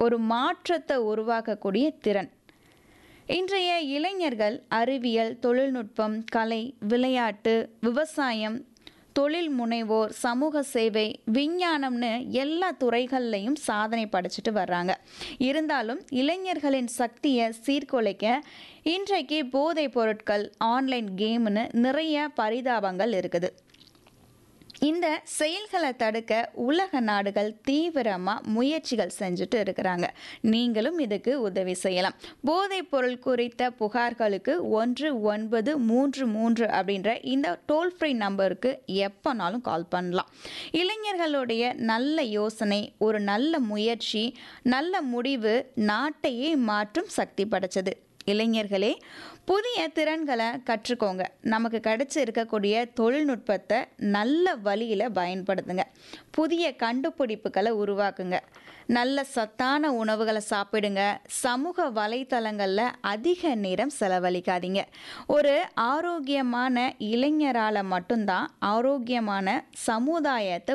ஒரு மாற்றத்தை உருவாக்கக்கூடிய திறன் இன்றைய இளைஞர்கள் அறிவியல் தொழில்நுட்பம் கலை விளையாட்டு விவசாயம் தொழில் முனைவோர் சமூக சேவை விஞ்ஞானம்னு எல்லா துறைகள்லையும் சாதனை படைச்சிட்டு வர்றாங்க இருந்தாலும் இளைஞர்களின் சக்தியை சீர்குலைக்க இன்றைக்கு போதைப் பொருட்கள் ஆன்லைன் கேம்னு நிறைய பரிதாபங்கள் இருக்குது இந்த செயல்களை தடுக்க உலக நாடுகள் தீவிரமாக முயற்சிகள் செஞ்சுட்டு இருக்கிறாங்க நீங்களும் இதுக்கு உதவி செய்யலாம் போதைப் பொருள் குறித்த புகார்களுக்கு ஒன்று ஒன்பது மூன்று மூன்று அப்படின்ற இந்த டோல் ஃப்ரீ நம்பருக்கு எப்போனாலும் கால் பண்ணலாம் இளைஞர்களுடைய நல்ல யோசனை ஒரு நல்ல முயற்சி நல்ல முடிவு நாட்டையே மாற்றும் சக்தி படைச்சது இளைஞர்களே புதிய திறன்களை கற்றுக்கோங்க நமக்கு கிடைச்சி இருக்கக்கூடிய தொழில்நுட்பத்தை நல்ல வழியில் பயன்படுத்துங்க புதிய கண்டுபிடிப்புகளை உருவாக்குங்க நல்ல சத்தான உணவுகளை சாப்பிடுங்க சமூக வலைத்தளங்களில் அதிக நேரம் செலவழிக்காதீங்க ஒரு ஆரோக்கியமான இளைஞரால் மட்டும்தான் ஆரோக்கியமான சமுதாயத்தை